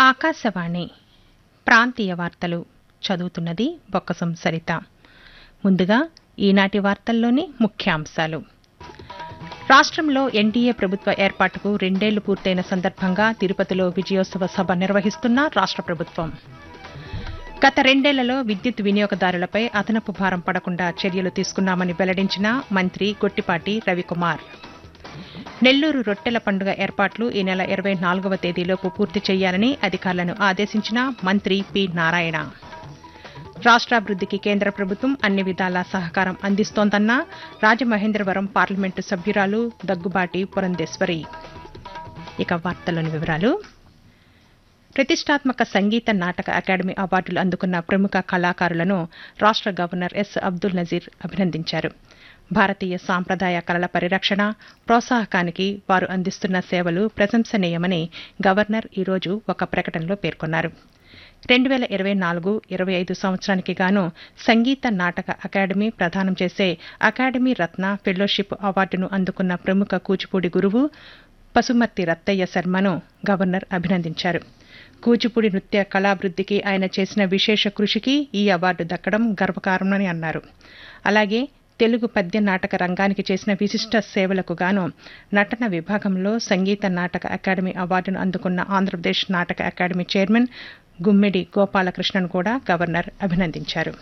ఆకాశవాణి ప్రాంతీయ వార్తలు చదువుతున్నది బొక్కసం సరిత ముందుగా ఈనాటి వార్తల్లోని ముఖ్యాంశాలు రాష్ట్రంలో ఎన్డీఏ ప్రభుత్వ ఏర్పాటుకు రెండేళ్లు పూర్తయిన సందర్భంగా తిరుపతిలో విజయోత్సవ సభ నిర్వహిస్తున్న రాష్ట్ర ప్రభుత్వం గత రెండేళ్లలో విద్యుత్ వినియోగదారులపై అదనపు భారం పడకుండా చర్యలు తీసుకున్నామని వెల్లడించిన మంత్రి గొట్టిపాటి రవికుమార్ నెల్లూరు రొట్టెల పండుగ ఏర్పాట్లు ఈ నెల ఇరవై నాలుగవ తేదీలోపు పూర్తి చేయాలని అధికారులను ఆదేశించిన మంత్రి పి నారాయణ రాష్ట్రాభివృద్దికి కేంద్ర ప్రభుత్వం అన్ని విధాలా సహకారం అందిస్తోందన్న రాజమహేంద్రవరం పార్లమెంటు సభ్యురాలు దగ్గుబాటి పురంధేశ్వరి ఇక వార్తలోని వివరాలు ప్రతిష్టాత్మక సంగీత నాటక అకాడమీ అవార్డులు అందుకున్న ప్రముఖ కళాకారులను రాష్ట్ర గవర్నర్ ఎస్ అబ్దుల్ నజీర్ అభినందించారు భారతీయ సాంప్రదాయ కళల పరిరక్షణ ప్రోత్సాహకానికి వారు అందిస్తున్న సేవలు ప్రశంసనీయమని గవర్నర్ ఈరోజు ఒక ప్రకటనలో పేర్కొన్నారు రెండు వేల ఇరవై నాలుగు ఇరవై ఐదు సంవత్సరానికి గాను సంగీత నాటక అకాడమీ ప్రదానం చేసే అకాడమీ రత్న ఫెలోషిప్ అవార్డును అందుకున్న ప్రముఖ కూచిపూడి గురువు పసుమర్తి రత్తయ్య శర్మను గవర్నర్ అభినందించారు కూచిపూడి నృత్య కళాభివృద్ధికి ఆయన చేసిన విశేష కృషికి ఈ అవార్డు దక్కడం గర్వకారణమని అన్నారు అలాగే తెలుగు పద్య నాటక రంగానికి చేసిన విశిష్ట సేవలకు గాను నటన విభాగంలో సంగీత నాటక అకాడమీ అవార్డును అందుకున్న ఆంధ్రప్రదేశ్ నాటక అకాడమీ చైర్మన్ గుమ్మిడి గోపాలకృష్ణన్ కూడా గవర్నర్ అభినందించారు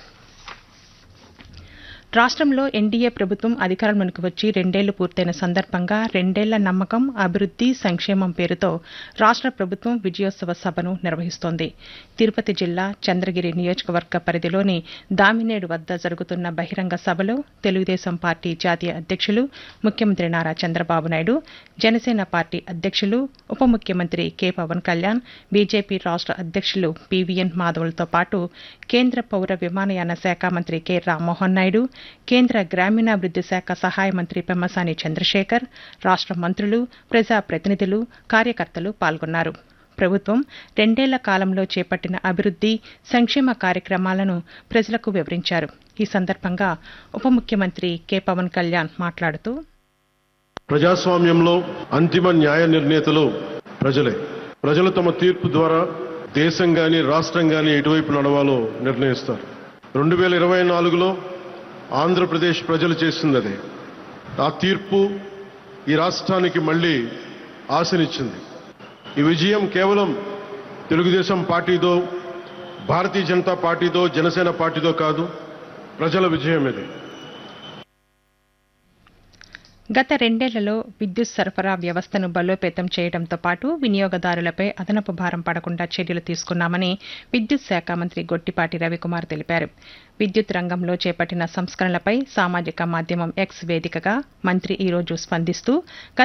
రాష్ట్రంలో ఎన్డీఏ ప్రభుత్వం అధికారంలోకి వచ్చి రెండేళ్లు పూర్తయిన సందర్భంగా రెండేళ్ల నమ్మకం అభివృద్ది సంక్షేమం పేరుతో రాష్ట్ర ప్రభుత్వం విజయోత్సవ సభను నిర్వహిస్తోంది తిరుపతి జిల్లా చంద్రగిరి నియోజకవర్గ పరిధిలోని దామినేడు వద్ద జరుగుతున్న బహిరంగ సభలో తెలుగుదేశం పార్టీ జాతీయ అధ్యక్షులు ముఖ్యమంత్రి నారా చంద్రబాబు నాయుడు జనసేన పార్టీ అధ్యక్షులు ఉప ముఖ్యమంత్రి కె పవన్ కళ్యాణ్ బీజేపీ రాష్ట్ర అధ్యక్షులు పీవీఎన్ మాధవులతో పాటు కేంద్ర పౌర విమానయాన శాఖ మంత్రి కె రామ్మోహన్ నాయుడు కేంద్ర గ్రామీణాభివృద్ది శాఖ సహాయ మంత్రి పెమ్మసాని చంద్రశేఖర్ రాష్ట్ర మంత్రులు ప్రజాప్రతినిధులు కార్యకర్తలు పాల్గొన్నారు ప్రభుత్వం రెండేళ్ల కాలంలో చేపట్టిన అభివృద్ది సంక్షేమ కార్యక్రమాలను ప్రజలకు వివరించారు ఈ సందర్భంగా ఉప ముఖ్యమంత్రి కె పవన్ కళ్యాణ్ మాట్లాడుతూ ప్రజాస్వామ్యంలో అంతిమ న్యాయ నిర్ణేతలు ప్రజలే ప్రజలు తమ తీర్పు ద్వారా దేశం గాని రాష్ట్రం గాని ఎటువైపు నడవాలో నిర్ణయిస్తారు రెండు వేల ఇరవై నాలుగులో ఆంధ్రప్రదేశ్ ప్రజలు చేసింది అదే ఆ తీర్పు ఈ రాష్ట్రానికి మళ్ళీ ఆశనిచ్చింది ఈ విజయం కేవలం తెలుగుదేశం పార్టీదో భారతీయ జనతా పార్టీదో జనసేన పార్టీదో కాదు ప్రజల విజయం ఇది గత రెండేళ్లలో విద్యుత్ సరఫరా వ్యవస్థను బలోపేతం చేయడంతో పాటు వినియోగదారులపై అదనపు భారం పడకుండా చర్యలు తీసుకున్నామని విద్యుత్ శాఖ మంత్రి గొట్టిపాటి రవికుమార్ తెలిపారు విద్యుత్ రంగంలో చేపట్టిన సంస్కరణలపై సామాజిక మాధ్యమం ఎక్స్ వేదికగా మంత్రి ఈరోజు స్పందిస్తూ